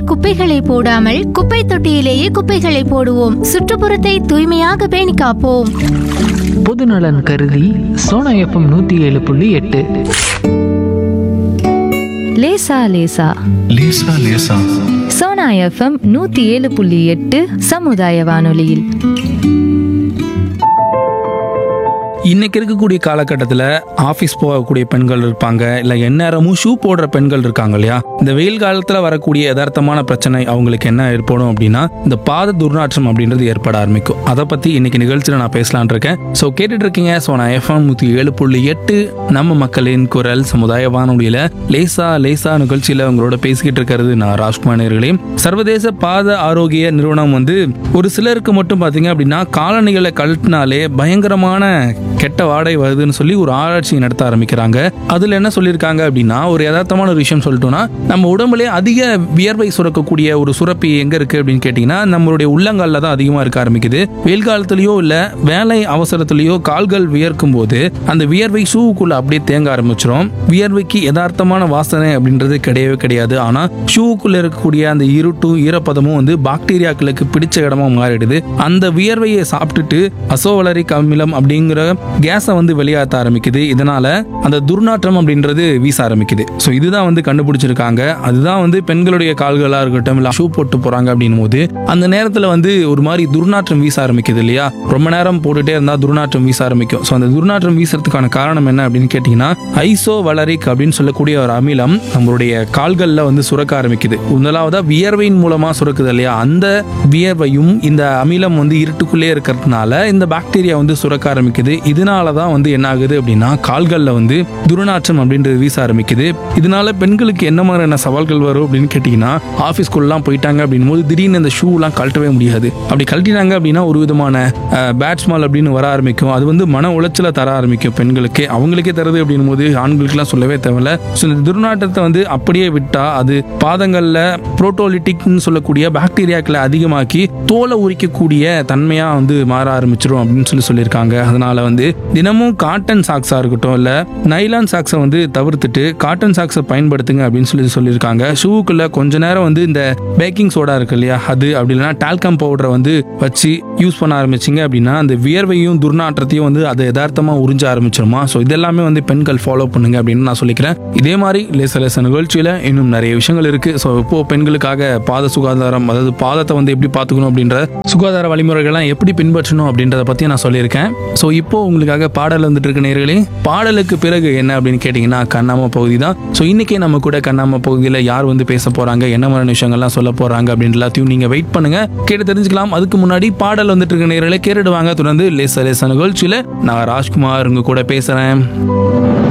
சாலையோரங்களில் குப்பைகளை போடாமல் குப்பை தொட்டியிலேயே குப்பைகளை போடுவோம் சுற்றுப்புறத்தை தூய்மையாக பேணி காப்போம் பொதுநலன் கருதி சோனா எஃப்எம் நூற்றி ஏழு புள்ளி எட்டு லேசா லேசா லேசா லேசா சோனா எஃப்எம் நூத்தி ஏழு புள்ளி எட்டு சமுதாய வானொலியில் இன்னைக்கு இருக்கக்கூடிய காலகட்டத்தில் ஆஃபீஸ் போகக்கூடிய பெண்கள் இருப்பாங்க இல்லை எந்நேரமும் ஷூ போடுற பெண்கள் இருக்காங்க இல்லையா இந்த வெயில் காலத்தில் வரக்கூடிய யதார்த்தமான பிரச்சனை அவங்களுக்கு என்ன ஏற்படும் அப்படின்னா இந்த பாத துர்நாற்றம் அப்படின்றது ஏற்பட ஆரம்பிக்கும் அதை பற்றி இன்னைக்கு நிகழ்ச்சியில் நான் பேசலான் இருக்கேன் ஸோ கேட்டுட்டு இருக்கீங்க ஸோ நான் எஃப்எம் நூற்றி ஏழு புள்ளி எட்டு நம்ம மக்களின் குரல் சமுதாய வானொலியில் லேசா லேசா நிகழ்ச்சியில் உங்களோட பேசிக்கிட்டு இருக்கிறது நான் ராஜ்குமார் நேர்களே சர்வதேச பாத ஆரோக்கிய நிறுவனம் வந்து ஒரு சிலருக்கு மட்டும் பார்த்தீங்க அப்படின்னா காலணிகளை கழட்டினாலே பயங்கரமான கெட்ட வாடை வருதுன்னு சொல்லி ஒரு ஆராய்ச்சி நடத்த ஆரம்பிக்கிறாங்க அதுல என்ன சொல்லியிருக்காங்க அப்படின்னா ஒரு யதார்த்தமான ஒரு விஷயம் சொல்லிட்டோம்னா நம்ம உடம்புலே அதிக வியர்வை சுரக்கக்கூடிய ஒரு சுரப்பி எங்க இருக்கு அப்படின்னு கேட்டிங்கன்னா நம்மளுடைய உள்ளங்கால்ல தான் அதிகமா இருக்க ஆரம்பிக்குது வெயில் காலத்துலயோ இல்ல வேலை அவசரத்துலயோ கால்கள் வியர்க்கும் போது அந்த வியர்வை ஷூவுக்குள்ள அப்படியே தேங்க ஆரம்பிச்சிரும் வியர்வைக்கு யதார்த்தமான வாசனை அப்படின்றது கிடையவே கிடையாது ஆனா ஷூவுக்குள்ள இருக்கக்கூடிய அந்த இருட்டும் ஈரப்பதமும் வந்து பாக்டீரியாக்களுக்கு பிடிச்ச இடமா மாறிடுது அந்த வியர்வையை சாப்பிட்டுட்டு அசோவலரிக் அமிலம் அப்படிங்கிற கேஸை வந்து வெளியாத்த ஆரம்பிக்குது இதனால அந்த துர்நாற்றம் அப்படின்றது வீச ஆரம்பிக்குது ஸோ இதுதான் வந்து கண்டுபிடிச்சிருக்காங்க அதுதான் வந்து பெண்களுடைய கால்களா இருக்கட்டும் இல்லை ஷூ போட்டு போறாங்க அப்படின்னும் போது அந்த நேரத்தில் வந்து ஒரு மாதிரி துர்நாற்றம் வீச ஆரம்பிக்குது இல்லையா ரொம்ப நேரம் போட்டுட்டே இருந்தால் துர்நாற்றம் வீச ஆரம்பிக்கும் ஸோ அந்த துர்நாற்றம் வீசுறதுக்கான காரணம் என்ன அப்படின்னு கேட்டிங்கன்னா ஐசோ வளரிக் அப்படின்னு சொல்லக்கூடிய ஒரு அமிலம் நம்மளுடைய கால்களில் வந்து சுரக்க ஆரம்பிக்குது முதலாவதா வியர்வையின் மூலமா சுரக்குது இல்லையா அந்த வியர்வையும் இந்த அமிலம் வந்து இருட்டுக்குள்ளே இருக்கிறதுனால இந்த பாக்டீரியா வந்து சுரக்க ஆரம்பிக்குது இதனால தான் வந்து என்ன ஆகுது அப்படின்னா கால்களில் வந்து துர்நாற்றம் அப்படின்றது வீச ஆரம்பிக்குது இதனால பெண்களுக்கு என்ன மாதிரியான சவால்கள் வரும் அப்படின்னு கேட்டிங்கன்னா ஆஃபீஸ்க்குள்ளலாம் போயிட்டாங்க அப்படின்னும் போது திடீர்னு இந்த ஷூலாம் கழட்டவே முடியாது அப்படி கழட்டினாங்க அப்படின்னா ஒரு விதமான பேட்ஸ்மால் அப்படின்னு வர ஆரம்பிக்கும் அது வந்து மன உளைச்சலை தர ஆரம்பிக்கும் பெண்களுக்கு அவங்களுக்கே தருது அப்படின்னும் போது ஆண்களுக்குலாம் சொல்லவே தேவையில்ல ஸோ இந்த துர்நாற்றத்தை வந்து அப்படியே விட்டா அது பாதங்களில் புரோட்டோலிட்டிக்னு சொல்லக்கூடிய பாக்டீரியாக்களை அதிகமாக்கி தோலை உரிக்கக்கூடிய தன்மையா வந்து மாற ஆரம்பிச்சிரும் அப்படின்னு சொல்லி சொல்லியிருக்காங்க அதனால வந்து தினமும் காட்டன் சாக்ஸா இருக்கட்டும் இல்ல நைலான் சாக்ஸை வந்து தவிர்த்துட்டு காட்டன் சாக்ஸை பயன்படுத்துங்க அப்படின்னு சொல்லி சொல்லியிருக்காங்க ஷூவுக்குள்ள கொஞ்ச நேரம் வந்து இந்த பேக்கிங் சோடா இருக்கு இல்லையா அது அப்படி இல்லைன்னா டால்கம் பவுடரை வந்து வச்சு யூஸ் பண்ண ஆரம்பிச்சிங்க அப்படின்னா அந்த வியர்வையும் துர்நாற்றத்தையும் வந்து அதை யதார்த்தமா உறிஞ்ச ஆரம்பிச்சிருமா ஸோ இதெல்லாமே வந்து பெண்கள் ஃபாலோ பண்ணுங்க அப்படின்னு நான் சொல்லிக்கிறேன் இதே மாதிரி லேச லேச நிகழ்ச்சியில இன்னும் நிறைய விஷயங்கள் இருக்கு ஸோ இப்போ பெண்களுக்காக பாத சுகாதாரம் அதாவது பாதத்தை வந்து எப்படி பார்த்துக்கணும் அப்படின்ற சுகாதார வழிமுறைகள்லாம் எப்படி பின்பற்றணும் அப்படின்றத பத்தி நான் சொல்லியிருக்கேன் ஸோ இப்போ உங்களுக்காக பாடல் வந்துட்டு இருக்க நேர்களே பாடலுக்கு பிறகு என்ன அப்படின்னு கேட்டிங்கன்னா கண்ணாம பகுதி தான் ஸோ இன்னைக்கே நம்ம கூட கண்ணாம பகுதியில் யார் வந்து பேச போறாங்க என்ன மாதிரியான விஷயங்கள்லாம் சொல்ல போறாங்க அப்படின்னு எல்லாத்தையும் நீங்க வெயிட் பண்ணுங்க கேட்டு தெரிஞ்சுக்கலாம் அதுக்கு முன்னாடி பாடல் வந்துட்டு இருக்க நேர்களே கேட்டுடுவாங்க தொடர்ந்து லேச லேச நிகழ்ச்சியில நான் ராஜ்குமார் உங்க கூட பேசுறேன்